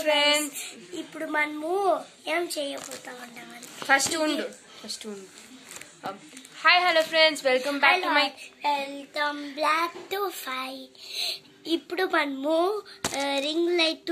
friends ఇప్పుడు మనము ఏం చేయబోతా ఉన్నామని ఫస్ట్ ఉండు ఫస్ట్ ఉండు hi hello friends welcome back to my welcome block to ఫై ఇప్పుడు మనము రింగ్ లైట్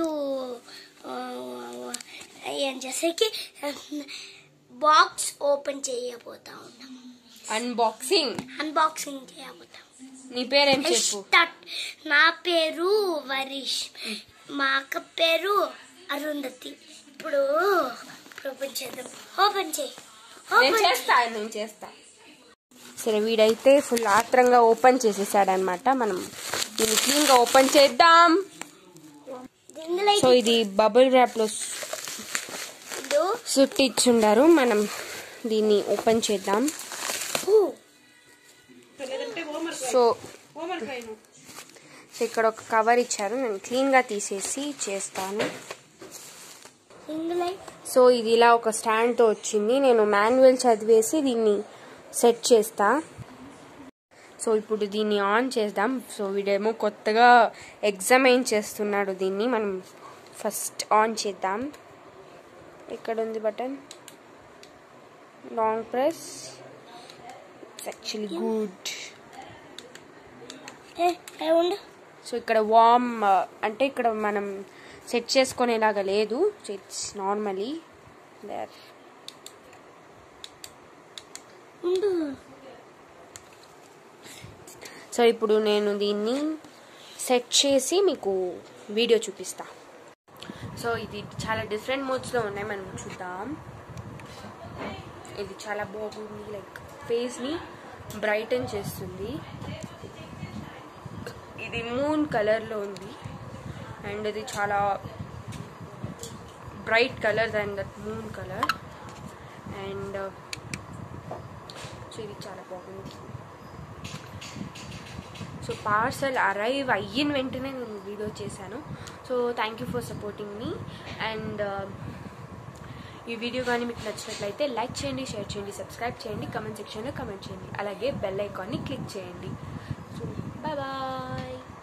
ఏం చేసేకి బాక్స్ ఓపెన్ చేయబోతా ఉన్నాం అన్బాక్సింగ్ అన్బాక్సింగ్ చేయబోతాం నీ పేరేం చెప్పు స్టార్ట్ నా పేరు వరీష్ మా అక్క పేరు అరుంధతి ఇప్పుడు ఇప్పుడు ఓపెన్ చేద్దాం ఓపెన్ చేయి నేను ఓపెన్ చేస్తా నేను చేస్తా సరే వీడైతే ఫుల్ ఆత్రంగా ఓపెన్ చేసేసాడనమాట మనం దీన్ని క్లీన్ గా ఓపెన్ చేద్దాం ఇందులో సో ఇది బబుల్ ర్యాప్ లో ఇప్పుడు సుట్టి ఇచ్చుండారు మనం దీన్ని ఓపెన్ చేద్దాం ఊ, సో సో ఇక్కడ ఒక కవర్ ఇచ్చారు నేను క్లీన్ గా తీసేసి చేస్తాను ఇందులో సో ఇది ఇలా ఒక స్టాండ్ తో వచ్చింది నేను మాన్యువల్ చదివేసి దీన్ని సెట్ చేస్తా సో ఇప్పుడు దీన్ని ఆన్ చేద్దాం సో వీడేమో కొత్తగా ఎగ్జామైన్ చేస్తున్నాడు దీన్ని మనం ఫస్ట్ ఆన్ చేద్దాం ఇక్కడ ఉంది button long press it's actually good ఏ ఏ ఉండు సో ఇక్కడ వామ్ అంటే ఇక్కడ మనం సెట్ చేసుకునేలాగా లేదు సో ఇట్స్ నార్మలీ దేర్ ఉండు సో ఇప్పుడు నేను దీన్ని సెట్ చేసి మీకు వీడియో చూపిస్తా సో ఇది చాలా డిఫరెంట్ మోడ్స్లో ఉన్నాయి మనం చూద్దాం ఇది చాలా బాగుంది లైక్ ఫేస్ని బ్రైటన్ చేస్తుంది ఇది మూన్ కలర్లో ఉంది అండ్ ఇది చాలా bright colour than that moon colour and so ఇది చాలా బాగుంది సో పార్సల్ అరైవ్ అయిన వెంటనే నేను వీడియో చేశాను so thank you for supporting me and ఈ వీడియో కానీ మీకు నచ్చినట్లయితే లైక్ చేయండి షేర్ చేయండి సబ్స్క్రైబ్ చేయండి కమెంట్ సెక్షన్లో కమెంట్ చేయండి అలాగే బెల్ ఐకాన్ని క్లిక్ చేయండి సో బాయ్ బాయ్